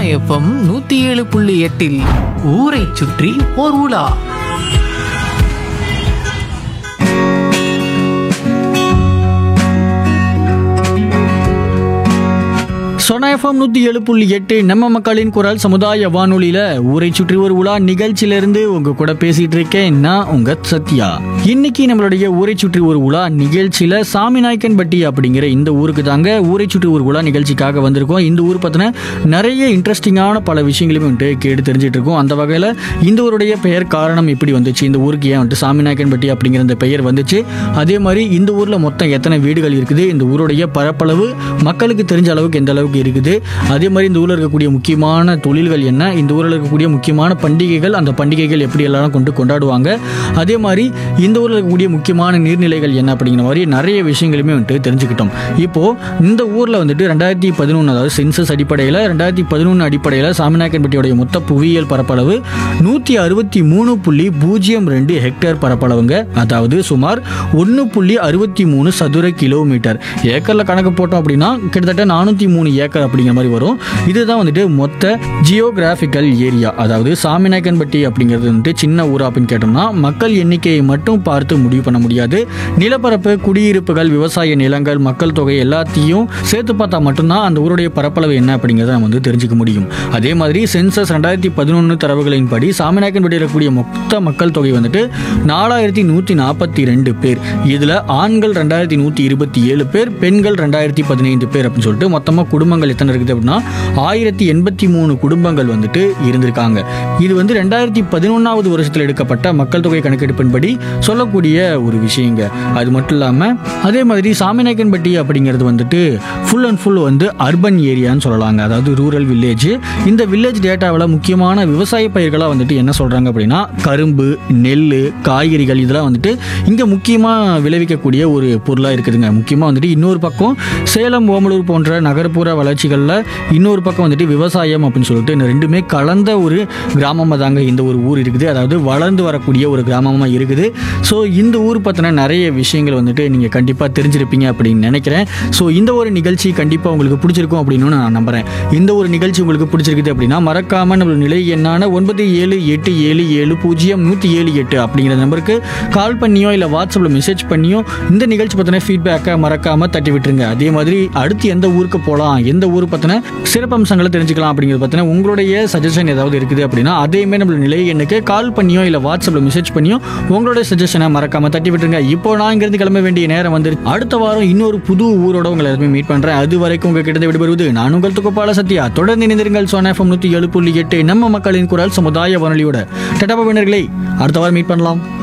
FM நூத்தி ஏழு புள்ளி எட்டில் ஊரை சுற்றி ஓர் உலா சொன எஃப்எம் நூற்றி ஏழு புள்ளி எட்டு நம்ம மக்களின் குரல் சமுதாய வானொலியில் ஊரை சுற்றி ஒரு உலா நிகழ்ச்சியிலிருந்து உங்க கூட பேசிட்டு இருக்கேன் நான் உங்க சத்யா இன்னைக்கு நம்மளுடைய ஊரை சுற்றி ஒரு உலா நிகழ்ச்சியில் சாமிநாயக்கன்பட்டி அப்படிங்கிற இந்த ஊருக்கு தாங்க ஊரை சுற்றி ஒரு உலா நிகழ்ச்சிக்காக வந்திருக்கோம் இந்த ஊர் பற்றின நிறைய இன்ட்ரெஸ்டிங்கான பல விஷயங்களையும் வந்துட்டு கேட்டு தெரிஞ்சிட்டு இருக்கோம் அந்த வகையில் இந்த ஊருடைய பெயர் காரணம் எப்படி வந்துச்சு இந்த ஊருக்கு ஏன் வந்துட்டு சாமிநாயக்கன்பட்டி அப்படிங்கிற இந்த பெயர் வந்துச்சு அதே மாதிரி இந்த ஊரில் மொத்தம் எத்தனை வீடுகள் இருக்குது இந்த ஊருடைய பரப்பளவு மக்களுக்கு தெரிஞ்ச அளவுக்கு எந்த அளவுக்கு இருக்குது அதே மாதிரி இந்த ஊரில் இருக்கக்கூடிய முக்கியமான தொழில்கள் என்ன இந்த ஊரில் இருக்கக்கூடிய முக்கியமான பண்டிகைகள் அந்த பண்டிகைகள் எப்படி எல்லாம் கொண்டு கொண்டாடுவாங்க அதே மாதிரி இந்த ஊரில் இருக்கக்கூடிய முக்கியமான நீர்நிலைகள் என்ன அப்படிங்கிற மாதிரி நிறைய விஷயங்களுமே வந்துட்டு தெரிஞ்சுக்கிட்டோம் இப்போ இந்த ஊரில் வந்துட்டு ரெண்டாயிரத்தி பதினொன்று அதாவது சென்சஸ் அடிப்படையில் ரெண்டாயிரத்தி பதினொன்று அடிப்படையில் சாமிநாயக்கன்பட்டியோடைய மொத்த புவியியல் பரப்பளவு நூற்றி அறுபத்தி மூணு புள்ளி பூஜ்ஜியம் ரெண்டு ஹெக்டேர் பரப்பளவுங்க அதாவது சுமார் ஒன்று புள்ளி அறுபத்தி மூணு சதுர கிலோமீட்டர் ஏக்கரில் கணக்கு போட்டோம் அப்படின்னா கிட்டத்தட்ட நானூற்றி மூணு ஏக்கர் அப்படிங்கிற மாதிரி வரும் இதுதான் வந்துட்டு மொத்த ஜியோகிராஃபிக்கல் ஏரியா அதாவது சாமிநாயக்கன்பட்டி அப்படிங்கிறது வந்துட்டு சின்ன ஊரா அப்படின்னு கேட்டோம்னா மக்கள் எண்ணிக்கையை மட்டும் பார்த்து முடிவு பண்ண முடியாது நிலப்பரப்பு குடியிருப்புகள் விவசாய நிலங்கள் மக்கள் தொகை எல்லாத்தையும் சேர்த்து பார்த்தா மட்டும்தான் அந்த ஊருடைய பரப்பளவு என்ன அப்படிங்கிறத நம்ம வந்து தெரிஞ்சுக்க முடியும் அதே மாதிரி சென்சஸ் ரெண்டாயிரத்தி பதினொன்று தரவுகளின்படி சாமிநாயக்கன்பட்டியில் இருக்கக்கூடிய மொத்த மக்கள் தொகை வந்துட்டு நாலாயிரத்தி நூற்றி நாற்பத்தி ரெண்டு பேர் இதில் ஆண்கள் ரெண்டாயிரத்தி நூற்றி இருபத்தி ஏழு பேர் பெண்கள் ரெண்டாயிரத்தி பதினைந்து பேர் அப்படின்னு சொல்லிட்டு மொத்தமாக குடும்பங்கள் எத்தனை இருக்குது அப்படின்னா ஆயிரத்தி எண்பத்தி மூணு குடும்பங்கள் வந்துட்டு இருந்திருக்காங்க இது வந்து ரெண்டாயிரத்தி பதினொன்றாவது வருஷத்தில் எடுக்கப்பட்ட மக்கள் தொகை கணக்கெடுப்பின்படி சொல்லக்கூடிய ஒரு விஷயங்க அது மட்டும் இல்லாமல் அதே மாதிரி சாமிநாயக்கன்பட்டி அப்படிங்கிறது வந்துட்டு ஃபுல் அண்ட் ஃபுல் வந்து அர்பன் ஏரியான்னு சொல்லலாங்க அதாவது ரூரல் வில்லேஜ் இந்த வில்லேஜ் டேட்டாவில் முக்கியமான விவசாய பயிர்களாக வந்துட்டு என்ன சொல்கிறாங்க அப்படின்னா கரும்பு நெல் காய்கறிகள் இதெல்லாம் வந்துட்டு இங்கே முக்கியமாக விளைவிக்கக்கூடிய ஒரு பொருளாக இருக்குதுங்க முக்கியமாக வந்துட்டு இன்னொரு பக்கம் சேலம் ஓமலூர் போன்ற நகர்ப்புற வளர்ச்சிகளில் இன்னொரு பக்கம் வந்துட்டு விவசாயம் அப்படின்னு சொல்லிட்டு இந்த ரெண்டுமே கலந்த ஒரு கிராமமாக தாங்க இந்த ஒரு ஊர் இருக்குது அதாவது வளர்ந்து வரக்கூடிய ஒரு கிராமமாக இருக்குது ஸோ இந்த ஊர் பற்றின நிறைய விஷயங்கள் வந்துட்டு நீங்கள் கண்டிப்பாக தெரிஞ்சிருப்பீங்க அப்படின்னு நினைக்கிறேன் ஸோ இந்த ஒரு நிகழ்ச்சி கண்டிப்பாக உங்களுக்கு பிடிச்சிருக்கும் அப்படின்னு நான் நம்புகிறேன் இந்த ஒரு நிகழ்ச்சி உங்களுக்கு பிடிச்சிருக்குது அப்படின்னா மறக்காமல் நம்மளோட நிலை எண்ணான ஒன்பது ஏழு எட்டு ஏழு ஏழு பூஜ்ஜியம் நூற்றி ஏழு எட்டு அப்படிங்கிற நம்பருக்கு கால் பண்ணியோ இல்லை வாட்ஸ்அப்பில் மெசேஜ் பண்ணியோ இந்த நிகழ்ச்சி பற்றின ஃபீட்பேக்கை மறக்காமல் தட்டி விட்டுருங்க அதே மாதிரி அடுத்து எந்த ஊருக்கு போகலாம் எந்த ஊர் பற்றின சிறப்பம்சங்களை தெரிஞ்சுக்கலாம் அப்படிங்கிறத பற்றின உங்களுடைய சஜஷன் ஏதாவது இருக்குது அப்படின்னா அதேமே நம்மளோட நிலை எண்ணுக்கு கால் பண்ணியோ இல்லை வாட்ஸ்அப்பில் மெசேஜ் பண்ணியோ உங்களுடைய சஜஷனை மறக்காமல் தட்டி விட்டுருங்க இப்போ நான் இங்கிருந்து கிளம்ப வேண்டிய நேரம் வந்து அடுத்த வாரம் இன்னொரு புது ஊரோட உங்களை எல்லாருமே மீட் பண்ணுறேன் அது வரைக்கும் உங்ககிட்ட விடுபடுவது நான் உங்கள் துக்கப்பால சத்யா தொடர்ந்து இணைந்திருங்கள் சோனா எஃப்எம் நூற்றி ஏழு புள்ளி எட்டு நம்ம மக்களின் குரல் சமுதாய வானொலியோட டட்டாபா அடுத்த வாரம் மீட் பண்ணலாம்